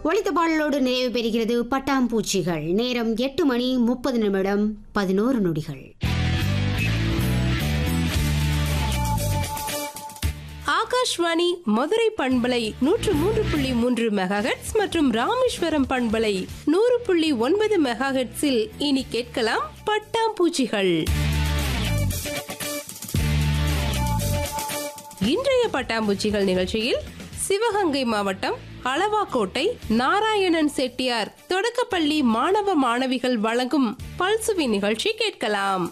ஒளித்த பாடலோடு நிறைவு பெறுகிறது பட்டாம்பூச்சிகள் நேரம் எட்டு மணி முப்பது நிமிடம் பதினோரு நொடிகள் ஆகாஷ்வாணி மதுரை பண்பலை நூற்று மூன்று புள்ளி மூன்று மெகாஹெட்ஸ் மற்றும் ராமேஸ்வரம் பண்பலை நூறு புள்ளி ஒன்பது மெகாஹெட்ஸில் இனி கேட்கலாம் பட்டாம்பூச்சிகள் இன்றைய பட்டாம்பூச்சிகள் நிகழ்ச்சியில் சிவகங்கை மாவட்டம் அளவாக்கோட்டை நாராயணன் செட்டியார் தொடக்கப்பள்ளி மாணவ மாணவிகள் வழங்கும் பல்சுவி நிகழ்ச்சி கேட்கலாம்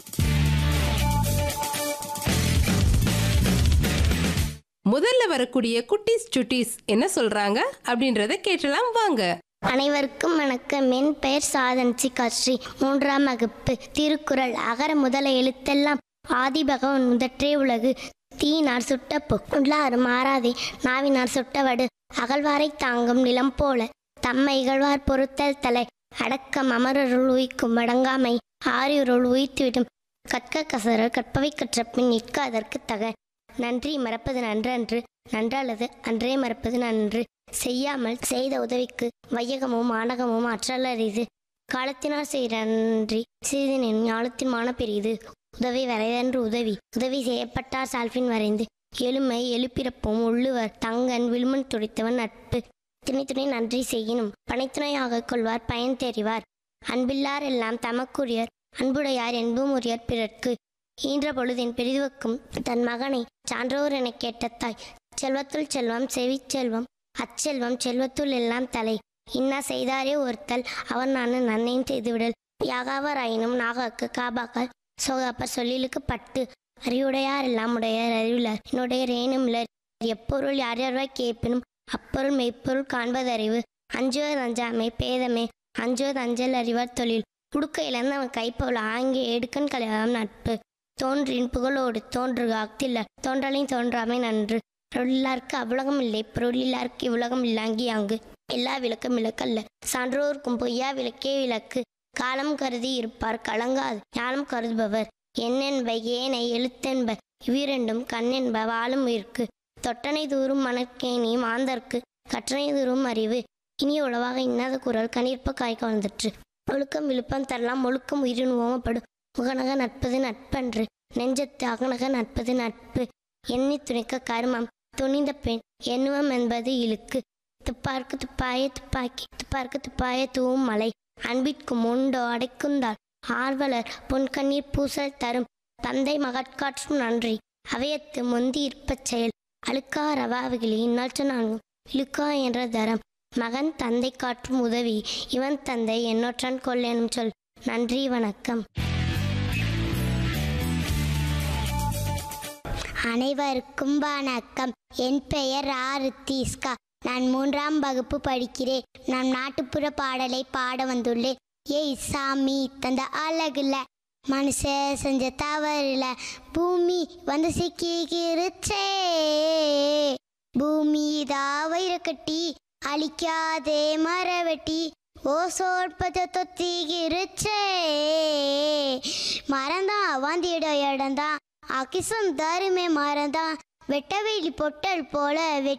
முதல்ல வரக்கூடிய குட்டீஸ் சுட்டீஸ் என்ன சொல்றாங்க அப்படின்றத கேட்டலாம் வாங்க அனைவருக்கும் வணக்கம் என் பெயர் சாதன்சி காஸ்ரீ மூன்றாம் வகுப்பு திருக்குறள் அகர முதல எழுத்தெல்லாம் ஆதிபகவன் முதற்றே உலகு தீனார் சுட்ட பொருளாறு மாறாதே நாவினார் சுட்டவடு அகழ்வாரை தாங்கும் நிலம் போல தம்மை இகழ்வார் பொறுத்தல் தலை அடக்கம் அமரருள் உயிக்கும் அடங்காமை ஆரியுருள் உயிர்த்துவிடும் கற்க கசர கற்பவை கற்ற பின் நிற்க அதற்கு தக நன்றி மறப்பது நன்றன்று நன்றல்லது அன்றே மறப்பது நன்று செய்யாமல் செய்த உதவிக்கு வையகமும் ஆணகமும் அற்றலரிது காலத்தினார் செய்த நன்றி சிறிதனின் ஞாலத்தின் மான பெரிது உதவி வரைதன்று உதவி உதவி செய்யப்பட்டார் சால்பின் வரைந்து எழுமை எழுப்பிறப்பும் உள்ளுவர் தங்கன் விழுமன் துடித்தவன் நட்பு துணை துணை நன்றி செய்யினும் பனைத்துணையாக கொள்வார் பயன் தெரிவார் அன்பில்லார் எல்லாம் தமக்குரியர் அன்புடையார் என்பும் உரியர் பிறர்க்கு ஈன்ற பொழுதின் பெரிதுவக்கும் தன் மகனை சான்றோர் எனக் கேட்ட தாய் செல்வத்துள் செல்வம் செவிச் செல்வம் அச்செல்வம் செல்வத்துள் எல்லாம் தலை இன்னா செய்தாரே ஒருத்தல் அவர் நான் நன்னையும் செய்துவிடல் யாகாவராயினும் நாகாக்கு காபாக்கால் சோகாப்பர் சொல்லிலுக்கு பட்டு அறிவுடையார் எல்லாம் உடையார் அறிவிலார் என்னுடைய ரேனுமிலர் எப்பொருள் யார் யார்வாய் கேட்பினும் அப்பொருள் மெய்ப்பொருள் காண்பதறிவு அஞ்சுவது அஞ்சாமை பேதமே அஞ்சுவது அஞ்சல் அறிவார் தொழில் உடுக்க இழந்தவன் கைப்போல் ஆங்கே எடுக்கன் கல்யாணம் நட்பு தோன்றின் புகழோடு தோன்றுக அக்தில்ல தோன்றலின் தோன்றாமை நன்று பொருளில்லார்க்கு அவ்வுலகம் இல்லை பொருளில்லார்க்கு இவ்வுலகம் இல்லாங்கி அங்கு எல்லா விளக்கும் விளக்கல்ல சான்றோர்க்கும் பொய்யா விளக்கே விளக்கு காலம் கருதி இருப்பார் கலங்காது ஞானம் கருதுபவர் என்னென்ப ஏனை எழுத்தென்ப இவ்விரண்டும் கண்ணென்ப வாழும் உயிர்க்கு தொட்டனை தூரும் மணற்கேணி மாந்தர்க்கு கற்றனை தூரும் அறிவு இனிய உளவாக இன்னாத குரல் கணிற்ப காய்க்க வந்துற்று ஒழுக்கம் விழுப்பம் தரலாம் ஒழுக்கம் உயிரின் ஓமப்படும் முகநக நட்பது நட்பன்று நெஞ்சத்து அகநக நட்பது நட்பு எண்ணி துணிக்க கருமம் துணிந்த பெண் எண்ணுவம் என்பது இழுக்கு துப்பார்க்கு துப்பாய துப்பாக்கி துப்பார்க்கு துப்பாய தூவும் மலை அன்பிற்கும் உண்டோ அடைக்குந்தால் ஆர்வலர் பொன்கண்ணீர் பூசல் தரும் தந்தை மகட்காற்றும் நன்றி அவையத்து முந்தி இருப்பச் செயல் அழுக்கா ரவாவிகளி இந்நாற்று நான்கும் இழுக்கா என்ற தரம் மகன் தந்தை காற்றும் உதவி இவன் தந்தை என்னொற்றான் கொள்ளெனும் சொல் நன்றி வணக்கம் அனைவருக்கும் வணக்கம் என் பெயர் ஆர் தீஸ்கா நான் மூன்றாம் வகுப்பு படிக்கிறேன் நான் நாட்டுப்புற பாடலை பாட வந்துள்ளேன் ஏய் சாமி தந்த அழகுல மனுஷ செஞ்ச தவறுல பூமி வந்து சிக்கிருச்சே பூமி தாவயிற கட்டி அழிக்காதே மரவெட்டி ஓ சோற்பத தொத்திகிருச்சே மறந்தான் வாந்தியிட இடம்தான் அகிசம் தருமே மறந்தான் வெட்டவெளி பொட்டல் போல வெட்டி